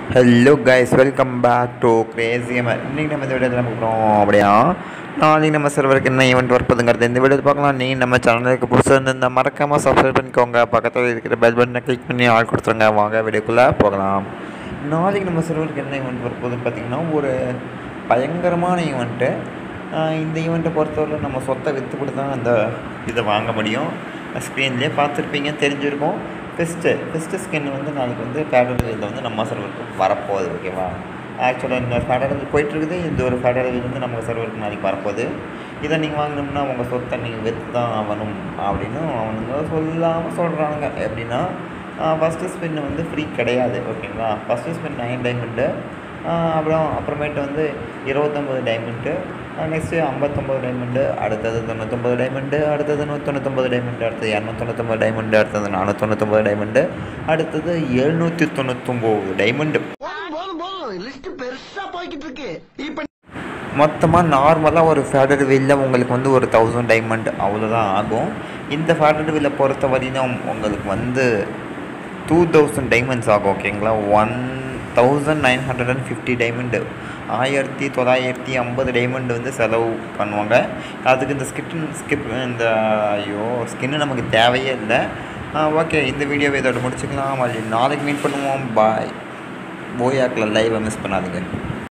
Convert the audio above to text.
hello guys welcome back to crazy இன்றைக்கி நம்ம இந்த வீடியோவில் நம்ம போகிறோம் அப்படியா நாளைக்கு நம்ம சர்வருக்கு என்ன ஈவெண்ட் வரப்போதுங்கிறது இந்த வீடியோ பார்க்கலாம் நீ நம்ம சேனலுக்கு புதுசாக இருந்த மறக்காமல் சப்ஸ்கிரைப் பண்ணிக்கோங்க பக்கத்தில் இருக்கிற பெல் பட்டனை கிளிக் பண்ணி ஆள் கொடுத்துருங்க வாங்க வீடியோக்குள்ளே போகலாம் நாளைக்கு நம்ம சர்வருக்கு என்ன ஈவெண்ட் வரப்போகுதுன்னு பார்த்தீங்கன்னா ஒரு பயங்கரமான ஈவெண்ட்டு இந்த ஈவெண்ட்டை பொறுத்தவரை நம்ம சொத்தை விற்று கூட தான் அந்த இதை வாங்க முடியும் ஸ்க்ரீன்லேயே பார்த்துருப்பீங்க தெரிஞ்சிருக்கும் ஃபெஸ்ட்டு ஃபெஸ்ட்டு ஸ்கின் வந்து நாளைக்கு வந்து ஃபேடரல் இதில் வந்து நம்ம சர்வருக்கு வரப்போகுது ஓகேவா ஆக்சுவலாக இன்னொரு ஃபேடரல் போயிட்டுருக்குது இந்த ஒரு ஃபேடரல் வந்து நம்ம சர்வருக்கு நாளைக்கு வரப்போகுது இதை நீங்கள் வாங்கினோம்னா உங்கள் சொத்தை நீங்கள் விற்று தான் ஆகணும் அப்படின்னு அவனுங்க சொல்லாமல் சொல்கிறாங்க எப்படின்னா ஃபஸ்ட்டு ஸ்பின் வந்து ஃப்ரீ கிடையாது ஓகேங்களா ஃபஸ்ட்டு ஸ்பின் நைன் டைமண்டு அப்புறம் அப்புறமேட்டு வந்து இருபத்தொம்பது டைமண்டு நெக்ஸ்ட்டு ஐம்பத்தொம்பது டைமண்டு அடுத்தது தொண்ணூத்தொம்பது டைமண்டு அடுத்தது நூற்றி தொண்ணூத்தொம்பது டைமண்டு அடுத்தது இரநூத்தொண்ணூத்தொம்பது டைமண்டு அடுத்தது நானூற்றொண்ணூத்தொம்பது டைமண்டு அடுத்தது எழுநூற்றி தொண்ணூத்தொம்பது டைமண்டு போதும் போதும் போதும் லிஸ்ட் பெருசா போய்கிட்டு இருக்கு இப்ப மொத்தமாக நார்மலாக ஒரு ஃபேடர் வீலில் உங்களுக்கு வந்து ஒரு தௌசண்ட் டைமண்ட் அவ்வளோதான் ஆகும் இந்த ஃபேடர் வீலை பொறுத்த வரையும் உங்களுக்கு வந்து டூ தௌசண்ட் டைமண்ட்ஸ் ஆகும் ஓகேங்களா one thousand nine hundred and fifty diamond ஆயிரத்தி தொள்ளாயிரத்தி ஐம்பது டைமண்ட் வந்து செலவு பண்ணுவாங்க அதுக்கு இந்த ஸ்கின் ஸ்கிப் இந்த ஐயோ ஸ்கின்னு நமக்கு தேவையே இல்லை ஓகே இந்த வீடியோவை இதோட முடிச்சுக்கலாம் மறுபடியும் நாளைக்கு மீட் பண்ணுவோம் பாய் போயாக்கில் லைவை மிஸ் பண்ணாதீங்க